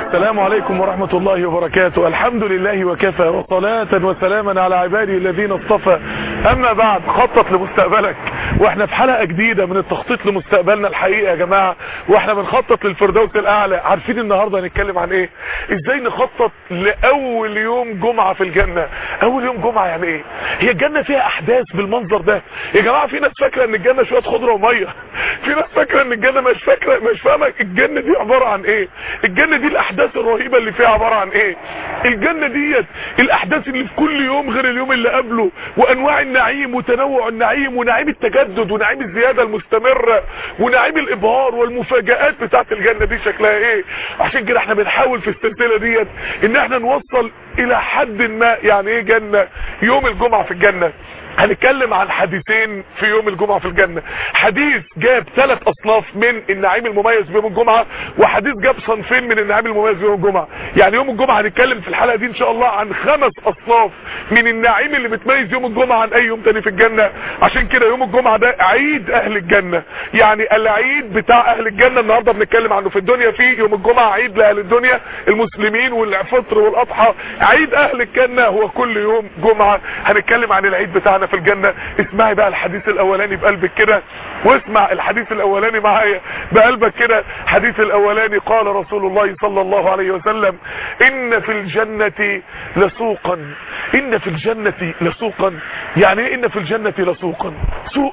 السلام عليكم ورحمة الله وبركاته الحمد لله وكفى وصلاة وسلاما على عباده الذين اصطفى اما بعد خطط لمستقبلك واحنا في حلقة جديدة من التخطيط لمستقبلنا الحقيقة يا جماعة واحنا بنخطط للفردوس الاعلى عارفين النهاردة هنتكلم عن ايه ازاي نخطط لاول يوم جمعة في الجنة اول يوم جمعة يعني ايه هي الجنة فيها احداث بالمنظر ده يا جماعة في ناس فاكرة ان الجنة شوية خضرة ومية في ناس فاكرة ان الجنة مش فاكرة مش فاهمة الجنة دي عبارة عن ايه الجنة دي الاحداث الرهيبة اللي فيها عبارة عن ايه الجنة ديت الاحداث اللي في كل يوم غير اليوم اللي قبله وانواع النعيم وتنوع النعيم ونعيم التجدد ونعيم الزيادة المستمرة ونعيم الابهار والمفاجآت بتاعت الجنة دي شكلها ايه عشان كده احنا بنحاول في السلسلة ديت ان احنا نوصل الى حد ما يعني ايه جنة يوم الجمعة في الجنة هنتكلم عن حديثين في يوم الجمعة في الجنة حديث جاب ثلاث اصناف من النعيم المميز بيوم الجمعة وحديث جاب صنفين من النعيم المميز بيوم الجمعة يعني يوم الجمعة هنتكلم في الحلقة دي ان شاء الله عن خمس اصناف من النعيم اللي بتميز يوم الجمعة عن اي يوم تاني في الجنة عشان كده يوم الجمعة ده عيد اهل الجنة يعني العيد بتاع اهل الجنة النهاردة بنتكلم عنه في الدنيا في يوم الجمعة عيد لاهل الدنيا المسلمين والفطر والاضحى عيد اهل الجنة هو كل يوم جمعة هنتكلم عن العيد بتاعنا في الجنة اسمعي بقى الحديث الاولاني بقلبك كده واسمع الحديث الاولاني معايا بقلبك كده الحديث الاولاني قال رسول الله صلى الله عليه وسلم ان في الجنة لسوقا ان في الجنة لسوقا يعني ايه ان في الجنة لسوقا سوق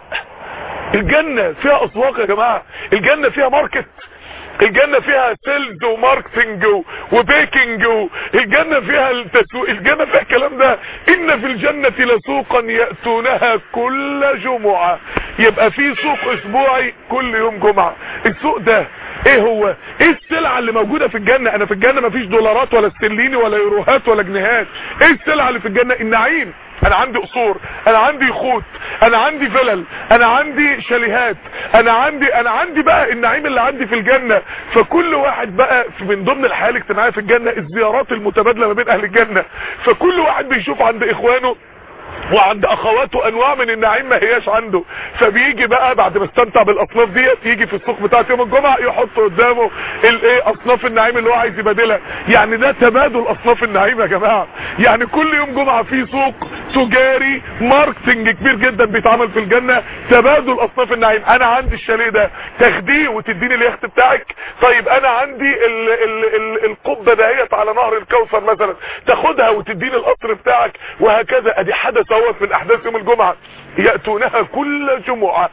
الجنة فيها اسواق يا جماعة الجنة فيها ماركت الجنة فيها سيلز وماركتنج وبيكنج الجنة فيها التسويق الجنة فيها الكلام ده ان في الجنة لسوقا يأتونها كل جمعة يبقى في سوق اسبوعي كل يوم جمعة السوق ده ايه هو ايه السلعة اللي موجودة في الجنة انا في الجنة مفيش دولارات ولا استرليني ولا يوروهات ولا جنيهات ايه السلعة اللي في الجنة النعيم انا عندي قصور انا عندي خوت انا عندي فلل انا عندي شاليهات انا عندي انا عندي بقى النعيم اللي عندي في الجنة فكل واحد بقى من ضمن الحياة الاجتماعية في الجنة الزيارات المتبادلة ما بين اهل الجنة فكل واحد بيشوف عند اخوانه وعند اخواته انواع من النعيم ما هياش عنده فبيجي بقى بعد ما استمتع بالاصناف ديت يجي في السوق بتاعت يوم الجمعه يحط قدامه الايه اصناف النعيم اللي هو عايز يبادلها يعني ده تبادل اصناف النعيم يا جماعه يعني كل يوم جمعه في سوق تجاري ماركتنج كبير جدا بيتعمل في الجنه تبادل اصناف النعيم انا عندي الشاليه ده تاخديه وتديني اليخت بتاعك طيب انا عندي ال ال ال القبه دهيت على نهر الكوثر مثلا تاخدها وتديني القصر بتاعك وهكذا ادي حدث اهوت من احداث يوم الجمعه يأتونها كل جمعة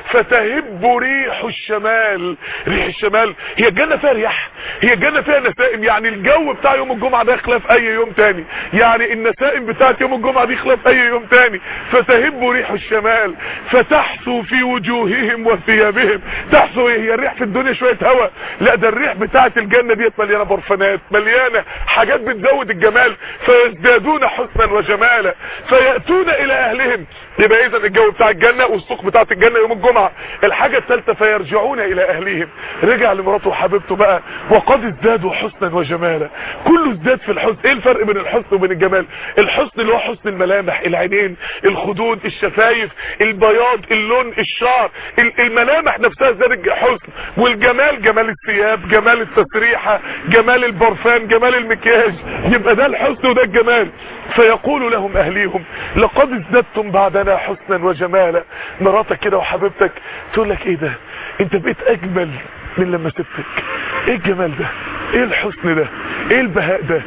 فتهب ريح الشمال ريح الشمال هي الجنة فيها رياح هي الجنة فيها نسائم يعني الجو بتاع يوم الجمعة ده خلاف اي يوم تاني يعني النسائم بتاعت يوم الجمعة دي خلاف اي يوم تاني فتهب ريح الشمال فتحثو في وجوههم وثيابهم تحثو هي الريح في الدنيا شوية هوا لا ده الريح بتاعت الجنة ديت مليانة برفانات مليانة حاجات بتزود الجمال فيزدادون حسنا وجمالا فيأتون الى اهلهم يبقى اذا الجو بتاع الجنة والسوق بتاعت الجنة يوم الجمعة الحاجة الثالثة فيرجعون الى اهليهم رجع لمراته وحبيبته بقى وقد ازدادوا حسنا وجمالا كله ازداد في الحسن ايه الفرق بين الحسن وبين الجمال الحسن اللي هو حسن الملامح العينين الخدود الشفايف البياض اللون الشعر الملامح نفسها زاد حسن والجمال جمال الثياب جمال التسريحة جمال البرفان جمال المكياج يبقى ده الحسن وده الجمال فيقول لهم اهليهم لقد ازددتم بعدنا حسنا وجمالا مراتك كده وحبيبتك تقول لك ايه ده انت بقيت اجمل من لما سبتك ايه الجمال ده ايه الحسن ده ايه البهاء ده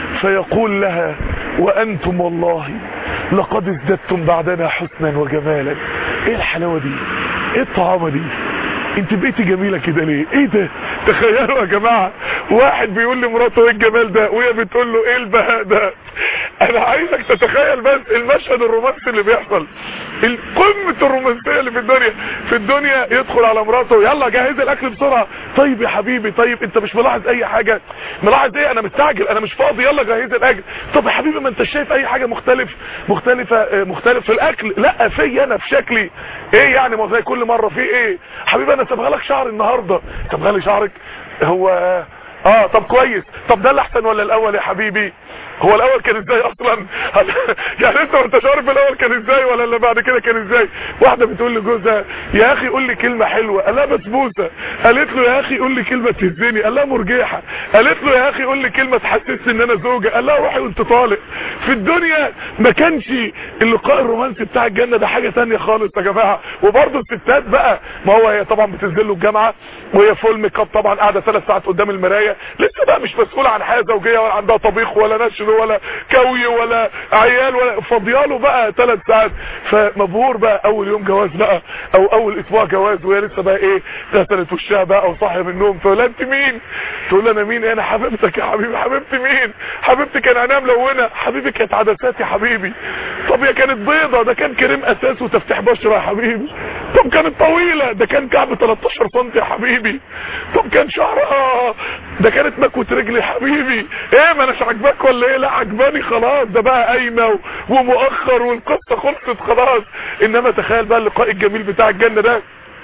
فيقول لها وانتم والله لقد ازددتم بعدنا حسنا وجمالا ايه الحلاوة دي ايه الطعامة دي انت بقيتي جميلة كده ليه ايه ده تخيلوا يا جماعة واحد بيقول لمراته ايه الجمال ده وهي بتقول له ايه البهاء ده انا عايزك تتخيل بس المشهد الرومانسي اللي بيحصل قمة الرومانسية اللي في الدنيا في الدنيا يدخل على مراته يلا جهز الاكل بسرعة طيب يا حبيبي طيب انت مش ملاحظ اي حاجة ملاحظ ايه انا مستعجل انا مش فاضي يلا جهز الاكل طب يا حبيبي ما انت شايف اي حاجة مختلف مختلفة مختلف في الاكل لا في انا في شكلي ايه يعني ما زي كل مرة في ايه حبيبي انا صبغه لك شعر النهاردة صبغه لي شعرك هو اه طب كويس طب ده اللي احسن ولا الاول يا حبيبي هو الاول كان ازاي اصلا يعني انت ما انتش عارف الاول كان ازاي ولا اللي بعد كده كان ازاي واحده بتقول لجوزها يا اخي قول لي كلمه حلوه قال لها بسبوسه قالت له يا اخي قول لي كلمه تهزني قال لها مرجيحه قالت له يا اخي قول لي كلمه تحسسني ان انا زوجه قال لها روحي وانت طالق في الدنيا ما كانش اللقاء الرومانسي بتاع الجنه ده حاجه تانية خالص يا جماعه وبرضه الستات بقى ما هو هي طبعا بتنزل له الجامعه وهي فول ميك اب طبعا قاعده ثلاث ساعات قدام المرايه لسه بقى مش مسؤوله عن حياه زوجيه ولا عندها طبيخ ولا نشر ولا كوي ولا عيال ولا فاضياله بقى ثلاث ساعات فمبهور بقى اول يوم جواز بقى او اول اسبوع جواز وهي لسه بقى ايه غسلت وشها بقى او صاحيه من النوم تقول لها انت مين تقول لها انا مين انا حبيبتك يا حبيبي حبيبتي مين حبيبتي كان عينيها ملونه حبيبي كانت عدسات يا حبيبي طب هي كانت بيضه ده كان كريم اساس وتفتح بشره يا حبيبي طب كانت طويله ده كان كعب 13 سم يا حبيبي طب كان شعرها ده كانت مكوه رجلي يا حبيبي ايه ما اناش عاجباك ولا ايه لا عجباني خلاص ده بقى قايمه ومؤخر والقصه خلصت خلاص انما تخيل بقى اللقاء الجميل بتاع الجنه ده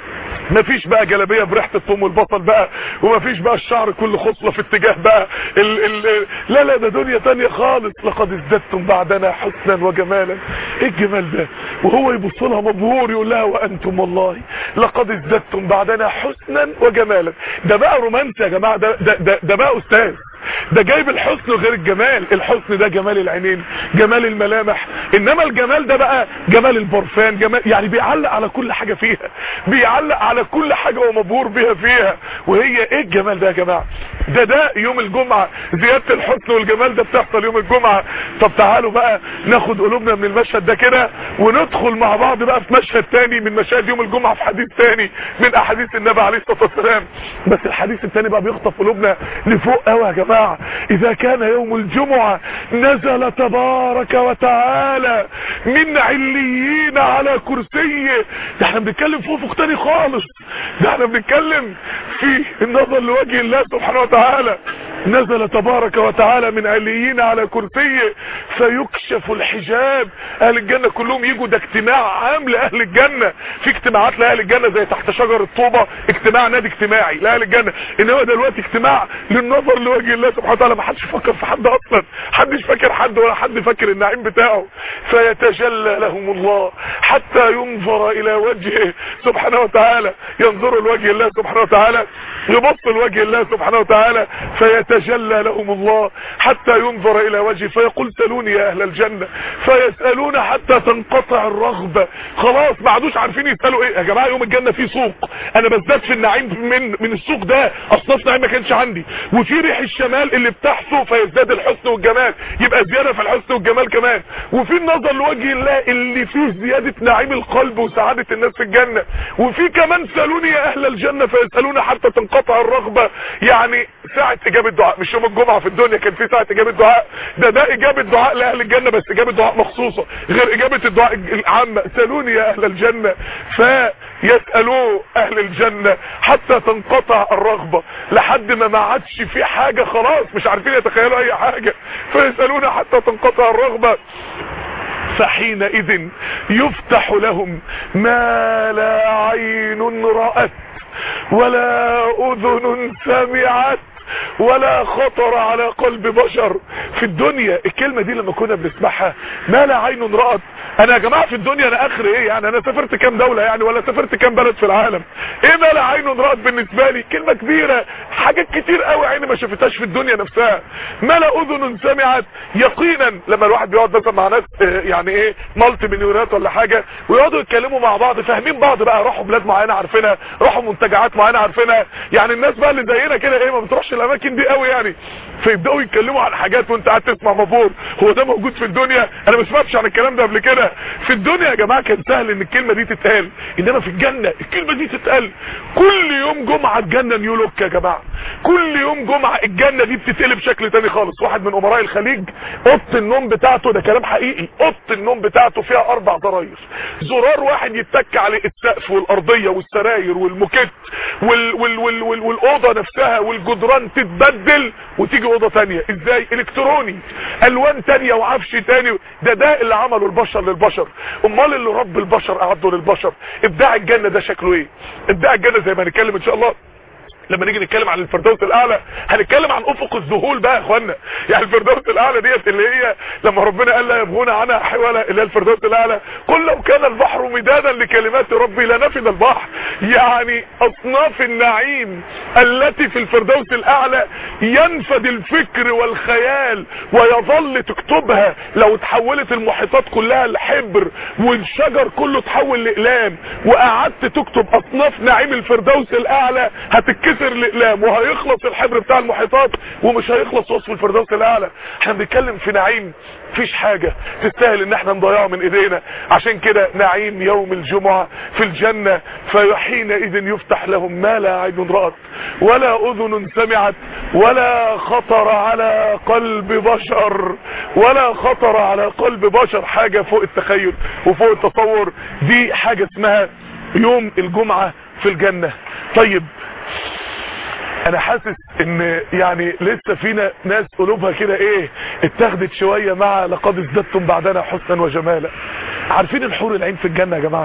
مفيش بقى جلابيه بريحه الثوم والبصل بقى ومفيش بقى الشعر كل خصله في اتجاه بقى ال ال لا لا ده دنيا تانية خالص لقد ازددتم بعدنا حسنا وجمالا ايه الجمال ده وهو يبص لها مبهور يقول لها وانتم والله لقد ازددتم بعدنا حسنا وجمالا ده بقى رومانسي يا جماعه ده ده ده, ده بقى استاذ ده جايب الحسن غير الجمال الحسن ده جمال العينين جمال الملامح انما الجمال ده بقى جمال البرفان جمال يعني بيعلق على كل حاجة فيها بيعلق على كل حاجة ومبهور بيها فيها وهي ايه الجمال ده يا جماعة ده ده يوم الجمعة زيادة الحسن والجمال ده بتحصل يوم الجمعة طب تعالوا بقى ناخد قلوبنا من المشهد ده كده وندخل مع بعض بقى في مشهد تاني من مشاهد يوم الجمعة في حديث تاني من احاديث النبي عليه الصلاة والسلام بس الحديث التاني بقى بيخطف قلوبنا لفوق قوي يا جماعة اذا كان يوم الجمعة نزل تبارك وتعالى من عليين على كرسيه ده احنا بنتكلم فوق فوق تاني خالص ده احنا بنتكلم في النظر لوجه الله سبحانه وتعالى نزل تبارك وتعالى من عليين على كرسيه فيكشف الحجاب اهل الجنة كلهم يجوا ده اجتماع عام لاهل الجنة في اجتماعات لاهل الجنة زي تحت شجر الطوبة اجتماع نادي اجتماعي لاهل الجنة انما دلوقتي اجتماع للنظر لوجه الله سبحانه وتعالى ما حدش فكر في حد اصلا حدش فاكر حد ولا حد فاكر النعيم بتاعه فيتجلى لهم الله حتى ينظر الى وجهه سبحانه وتعالى ينظروا لوجه الله سبحانه وتعالى يبصوا لوجه الله سبحانه وتعالى فيتجلى لهم الله حتى ينظر الى وجهه فيقول سلوني يا اهل الجنة فيسألون حتى تنقطع الرغبة خلاص ما عادوش عارفين يسألوا ايه يا جماعة يوم الجنة في سوق انا بزداد في النعيم من من السوق ده اصناف نعيم ما كانش عندي وفي ريح الشمال اللي بتحصو فيزداد الحسن والجمال يبقى زيادة في الحسن والجمال كمان وفي النظر لوجه الله اللي فيه زيادة نعيم القلب وسعادة الناس في الجنة وفي كمان سألوني يا اهل الجنة فيسألون حتى تنقطع الرغبة يعني ساعة اجابة دعاء مش يوم الجمعة في الدنيا كان في ساعة اجابة دعاء ده ده اجابة دعاء لاهل الجنة بس اجابة دعاء مخصوصة غير اجابة الدعاء العامة سألوني يا اهل الجنة فيسألوا اهل الجنة حتى تنقطع الرغبة لحد ما ما عادش في حاجة خلاص مش عارفين يتخيلوا اي حاجة فيسألون حتى تنقطع الرغبة فحينئذ يفتح لهم ما لا عين رأت ولا اذن سمعت ولا خطر على قلب بشر في الدنيا الكلمة دي لما كنا بنسمعها ما لا عين رأت انا يا جماعة في الدنيا انا اخر ايه يعني انا سافرت كام دولة يعني ولا سافرت كام بلد في العالم ايه ما لا عين رأت بالنسبة لي كلمة كبيرة حاجات كتير قوي عيني ما شافتهاش في الدنيا نفسها ما لا اذن سمعت يقينا لما الواحد بيقعد مثلا مع ناس يعني ايه مالتي مليونيرات ولا حاجة ويقعدوا يتكلموا مع بعض فاهمين بعض بقى راحوا بلاد معينة عارفينها راحوا منتجعات معينة عارفينها يعني الناس بقى اللي زينا كده ايه ما بتروحش الاماكن دي قوي يعني فيبداوا يتكلموا عن حاجات وانت قاعد تسمع مبهور هو ده موجود في الدنيا انا ما سمعتش عن الكلام ده قبل كده في الدنيا يا جماعه كان سهل ان الكلمه دي تتقال انما في الجنه الكلمه دي تتقال كل يوم جمعه الجنه نيولوك يا جماعه كل يوم جمعه الجنه دي بتتقلب بشكل تاني خالص واحد من امراء الخليج اوضه النوم بتاعته ده كلام حقيقي اوضه النوم بتاعته فيها اربع زراير زرار واحد يتك عليه السقف والارضيه والسراير والموكيت وال وال وال وال والاوضه نفسها والجدران تتبدل وتيجي اوضه تانية ازاي الكتروني الوان تانية وعفش تاني ده ده اللي عمله البشر للبشر امال اللي رب البشر اعده للبشر ابداع الجنه ده شكله ايه ابداع الجنه زي ما هنتكلم ان شاء الله لما نيجي نتكلم عن الفردوس الاعلى هنتكلم عن افق الذهول بقى يا اخوانا يعني الفردوس الاعلى ديت اللي هي لما ربنا قال لا يبغون عنها حوالا اللي هي الفردوس الاعلى قل لو كان البحر مدادا لكلمات ربي لنفد البحر يعني اصناف النعيم التي في الفردوس الاعلى ينفد الفكر والخيال ويظل تكتبها لو تحولت المحيطات كلها لحبر والشجر كله تحول لاقلام وقعدت تكتب اصناف نعيم الفردوس الاعلى هتتكسر لاقلام وهيخلص الحبر بتاع المحيطات ومش هيخلص وصف الفردوس الاعلى احنا بنتكلم في نعيم مفيش حاجة تستاهل ان احنا نضيعه من ايدينا عشان كده نعيم يوم الجمعة في الجنة فحينئذ يفتح لهم ما لا عين رأت ولا اذن سمعت ولا خطر على قلب بشر ولا خطر على قلب بشر حاجة فوق التخيل وفوق التصور دي حاجة اسمها يوم الجمعة في الجنة طيب انا حاسس ان يعني لسه فينا ناس قلوبها كده ايه اتاخدت شوية مع لقد ازددتم بعدنا حسنا وجمالا عارفين الحور العين في الجنة يا جماعة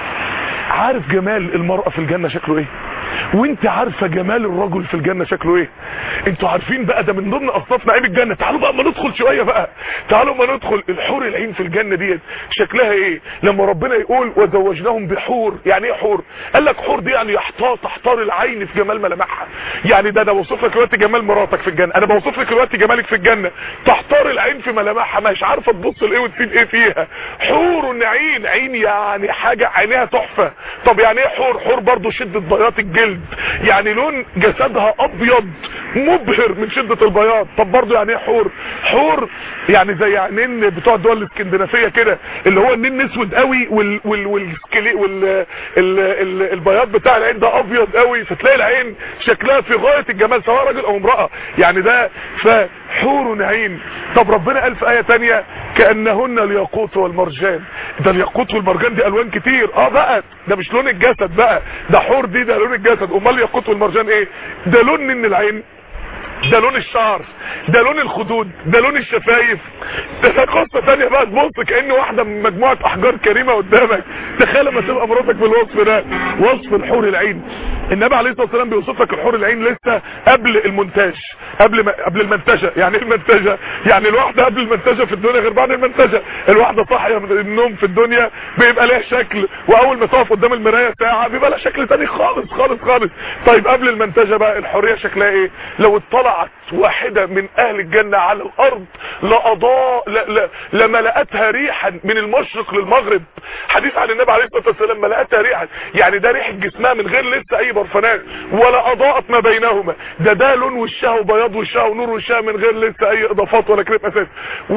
عارف جمال المرأة في الجنة شكله ايه وانت عارفه جمال الرجل في الجنه شكله ايه انتوا عارفين بقى ده من ضمن اصناف نعيم الجنه تعالوا بقى ما ندخل شويه بقى تعالوا ما ندخل الحور العين في الجنه ديت شكلها ايه لما ربنا يقول وزوجناهم بحور يعني ايه حور قال لك حور دي يعني يحتار تحتار العين في جمال ملامحها يعني ده انا بوصف لك دلوقتي جمال مراتك في الجنه انا بوصف لك دلوقتي جمالك في الجنه تحتار العين في ملامحها مش عارفه تبص لايه وتسيب ايه فيها حور عين عين يعني حاجه عينيها تحفه طب يعني ايه حور حور برضو شده بياض الجلد يعني لون جسدها ابيض مبهر من شدة البياض طب برضو يعني ايه حور حور يعني زي عينين بتوع الدول الاسكندنافية كده اللي هو النين اسود قوي وال وال والسكلي وال ال ال البياض بتاع العين ده ابيض قوي فتلاقي العين شكلها في غاية الجمال سواء راجل او امرأة يعني ده فحور عين طب ربنا قال في اية تانية كأنهن الياقوت والمرجان ده الياقوت والمرجان دي الوان كتير اه بقى ده مش لون الجسد بقى ده حور دي ده لون الجسد امال الياقوت والمرجان ايه ده لون من العين ده لون الشعر ده لون الخدود ده لون الشفايف ده قصة تانية بقى تبص كأن واحدة من مجموعة احجار كريمة قدامك تخيل لما تبقى مراتك بالوصف ده وصف الحور العين النبي عليه الصلاة والسلام بيوصف لك الحور العين لسه قبل المونتاج قبل ما قبل المنتجة يعني ايه المنتجة يعني الواحدة قبل المنتجة في الدنيا غير بعد المنتجة الواحدة صاحية من النوم في الدنيا بيبقى لها شكل واول ما تقف قدام المراية ساعة بيبقى لها شكل تاني خالص خالص خالص طيب قبل المنتجة بقى الحورية شكلها ايه لو اطلعت واحدة من اهل الجنة على الارض لأضاء لا لا لملأتها ريحا من المشرق للمغرب حديث عن النبي عليه الصلاة والسلام ملأتها ريحا يعني ده ريحة جسمها من غير لسه اي برفانات ولا اضاءت ما بينهما ده ده لون وشها وبياض وشها ونور وشها من غير لسه اي اضافات ولا كريم اساس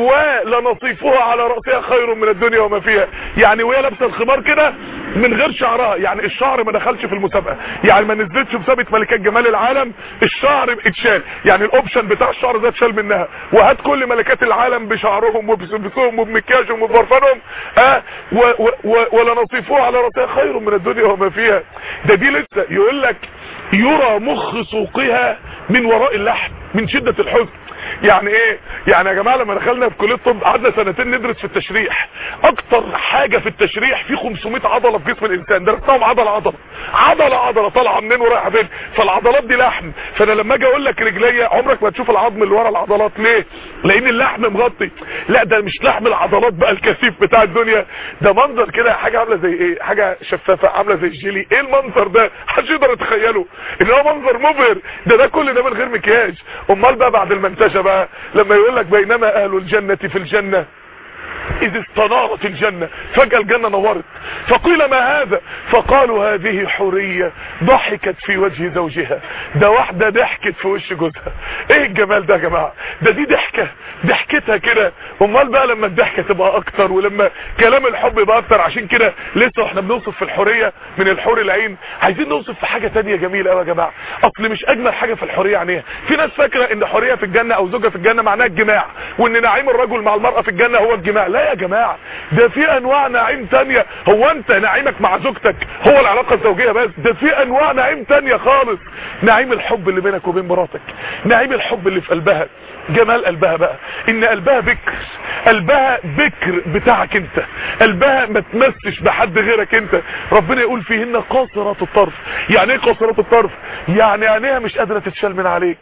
ولنصيفها على رأسها خير من الدنيا وما فيها يعني وهي لابسه الخمار كده من غير شعرها يعني الشعر ما دخلش في المسابقة يعني ما نزلتش مسابقة ملكات جمال العالم الشعر اتشال يعني الاوبشن بتاع الشعر ده اتشال منها وهات كل ملكات العالم بشعرهم وبسلبسهم وبمكياجهم وببرفانهم اه و- و- و- ولنصيفوها على رأسها خير من الدنيا وما فيها ده دي لسه يقول لك يرى مخ سوقها من وراء اللحم من شدة الحزن يعني ايه يعني يا جماعه لما دخلنا في كليه الطب قعدنا سنتين ندرس في التشريح اكتر حاجه في التشريح في 500 عضله في جسم الانسان درسناهم عضله عضله عضله عضله طالعه منين ورايحه فين فالعضلات دي لحم فانا لما اجي اقول لك رجليه عمرك ما تشوف العظم اللي ورا العضلات ليه لان اللحم مغطي لا ده مش لحم العضلات بقى الكثيف بتاع الدنيا ده منظر كده حاجه عامله زي ايه حاجه شفافه عامله زي الجيلي ايه المنظر ده محدش يقدر يتخيله ان هو منظر مبهر ده ده كل ده من غير مكياج امال بقى بعد المنتجه بقى لما يقول لك بينما اهل الجنه في الجنه إذ استنارت الجنة فجأة الجنة نورت فقيل ما هذا فقالوا هذه حورية ضحكت في وجه زوجها ده واحدة ضحكت في وش جوزها ايه الجمال ده يا جماعة ده دي ضحكة ضحكتها كده امال بقى لما الضحكة تبقى اكتر ولما كلام الحب يبقى اكتر عشان كده لسه احنا بنوصف في الحورية من الحور العين عايزين نوصف في حاجة تانية جميلة قوي يا جماعة اصل مش اجمل حاجة في الحورية يعني ايه في ناس فاكرة ان حورية في الجنة او زوجة في الجنة معناها الجماع وان نعيم الرجل مع المرأة في الجنة هو الجماع لا يا جماعة ده في انواع نعيم تانية هو انت نعيمك مع زوجتك هو العلاقة الزوجية بس ده في انواع نعيم تانية خالص نعيم الحب اللي بينك وبين مراتك نعيم الحب اللي في قلبها جمال قلبها بقى ان قلبها بكر قلبها بكر بتاعك انت قلبها ما تمسش بحد غيرك انت ربنا يقول فيهن قاصرات الطرف يعني ايه قاصرات الطرف يعني عينيها مش قادرة تتشال من عليك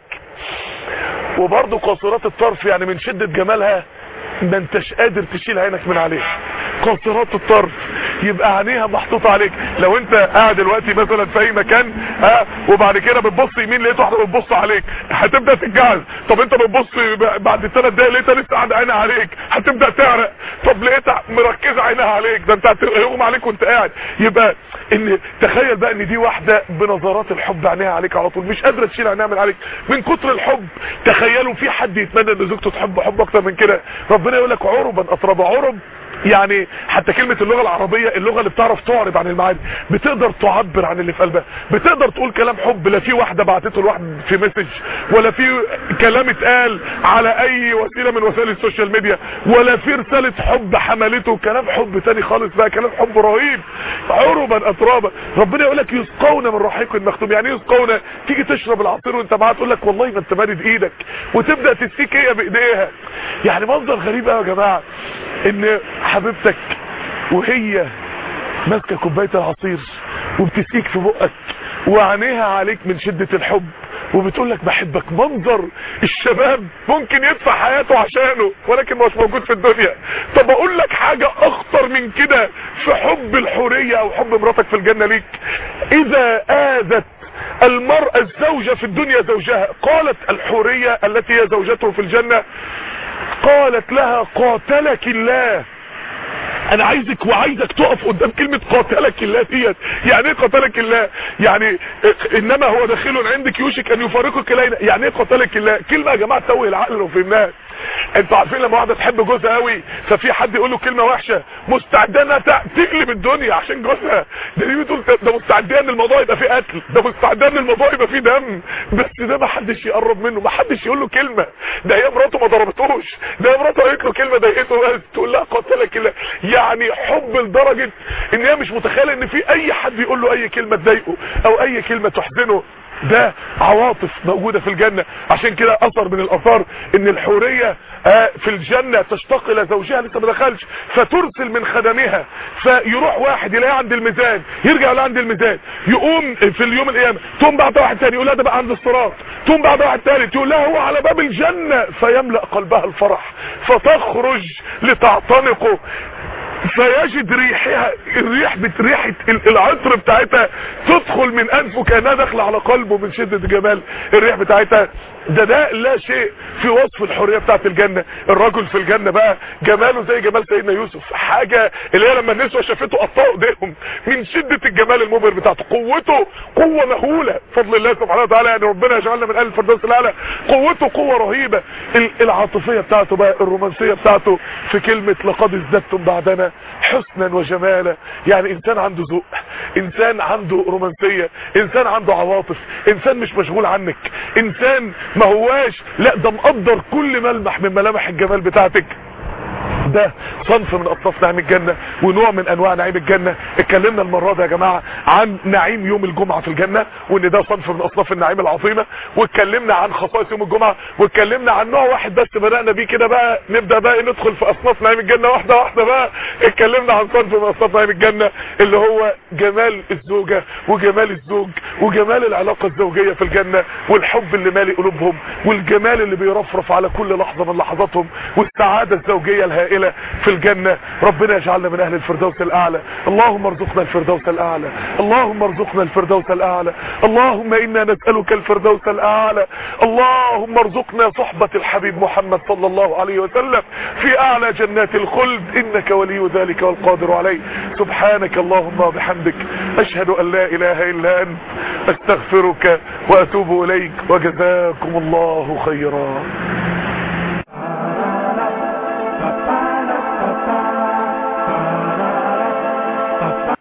وبرضه قاصرات الطرف يعني من شدة جمالها ما انتش قادر تشيل عينك من عليه قاصرات الطرف يبقى عينيها محطوطه عليك لو انت قاعد دلوقتي مثلا في اي مكان ها وبعد كده بتبص يمين لقيت واحده بتبص عليك هتبدا تتجعل طب انت بتبص بعد ثلاث دقايق لقيتها لسه قاعده عينها عليك هتبدا تعرق طب لقيتها مركزه عينها عليك ده انت هيغمى عليك وانت قاعد يبقى ان تخيل بقى ان دي واحده بنظرات الحب عينيها عليك على طول مش قادره تشيل عينها من عليك من كتر الحب تخيلوا في حد يتمنى ان زوجته تحب حب اكتر من كده ربنا يقول لك عربا اطرب عرب يعني حتى كلمة اللغة العربية اللغة اللي بتعرف تعرب عن المعاني بتقدر تعبر عن اللي في قلبها بتقدر تقول كلام حب لا في واحدة بعتته لواحد في مسج ولا في كلام اتقال على اي وسيلة من وسائل السوشيال ميديا ولا في رسالة حب حملته كلام حب تاني خالص بقى كلام حب رهيب عربا اترابا ربنا يقول لك يسقون من رحيق مختوم يعني يسقون تيجي تشرب العصير وانت معاها تقول لك والله ما انت مادد ايدك وتبدا تسيك هي بايديها يعني منظر غريب قوي يا جماعه ان حبيبتك وهي ماسكه كوبايه العصير وبتسقيك في بقك وعينيها عليك من شده الحب وبتقول لك بحبك منظر الشباب ممكن يدفع حياته عشانه ولكن مش موجود في الدنيا طب اقول لك حاجة اخطر من كده في حب الحورية او حب مراتك في الجنة ليك اذا اذت المرأة الزوجة في الدنيا زوجها قالت الحورية التي هي زوجته في الجنة قالت لها قاتلك الله انا عايزك وعايزك تقف قدام كلمة قاتلك الله ديت يعني ايه قاتلك الله يعني انما هو داخل عندك يوشك ان يفارقك الينا يعني ايه قاتلك الله كلمة يا جماعة توه العقل لو فهمناها انتوا عارفين لما واحده تحب جوزها قوي ففي حد يقول له كلمه وحشه مستعده انها تقلب الدنيا عشان جوزها ده دي بتقول ده مستعده ان الموضوع يبقى فيه قتل ده مستعده ان الموضوع يبقى فيه دم بس ده ما حدش يقرب منه ما حدش يقول له كلمه ده هي مراته ما ضربتوش ده مراته قالت له كلمه ضايقته بس تقول لها قاتلك الله يعني حب لدرجه ان هي مش متخيله ان في اي حد يقول له اي كلمه تضايقه او اي كلمه تحزنه ده عواطف موجودة في الجنة عشان كده اثر من الاثار ان الحورية في الجنة تشتاق الى زوجها لسه ما دخلش فترسل من خدمها فيروح واحد يلاقيه عند الميزان يرجع له عند الميزان يقوم في اليوم القيامة تقوم بعد واحد تاني يقول لها ده بقى عند الصراط تقوم بعد واحد تالت يقول لها هو على باب الجنة فيملأ قلبها الفرح فتخرج لتعتنقه فيجد ريحها الريح ريحه العطر بتاعتها تدخل من انفه كانها داخله على قلبه من شده جمال الريح بتاعتها ده ده لا شيء في وصف الحريه بتاعت الجنه الرجل في الجنه بقى جماله زي جمال سيدنا يوسف حاجه اللي هي لما النسوه شافته قطعوا ايديهم من شده الجمال المبهر بتاعته قوته قوه مهوله بفضل الله سبحانه وتعالى يعني ربنا يجعلنا من اهل الفردوس الاعلى قوته قوه رهيبه العاطفيه بتاعته بقى الرومانسيه بتاعته في كلمه لقد ازددتم بعدنا حسنا وجمالا يعني انسان عنده ذوق انسان عنده رومانسيه انسان عنده عواطف انسان مش مشغول عنك انسان ما هواش لا ده مقدر كل ملمح من ملامح الجمال بتاعتك ده صنف من اصناف نعيم الجنة ونوع من انواع نعيم الجنة اتكلمنا المرة دي يا جماعة عن نعيم يوم الجمعة في الجنة وان ده صنف من اصناف النعيم العظيمة واتكلمنا عن خصائص يوم الجمعة واتكلمنا عن نوع واحد بس بدأنا بيه كده بقى نبدأ بقى ندخل في اصناف نعيم الجنة واحدة واحدة بقى اتكلمنا عن صنف من اصناف نعيم الجنة اللي هو جمال الزوجة وجمال الزوج وجمال العلاقة الزوجية في الجنة والحب اللي مالي قلوبهم والجمال اللي بيرفرف على كل لحظة من لحظاتهم والسعادة الزوجية الهائلة في الجنة ربنا يجعلنا من اهل الفردوس الاعلى اللهم ارزقنا الفردوس الاعلى اللهم ارزقنا الفردوس الاعلى اللهم انا نسألك الفردوس الاعلى اللهم ارزقنا صحبة الحبيب محمد صلى الله عليه وسلم في اعلى جنات الخلد انك ولي ذلك والقادر عليه سبحانك اللهم وبحمدك اشهد ان لا اله الا انت استغفرك واتوب اليك وجزاكم الله خيرا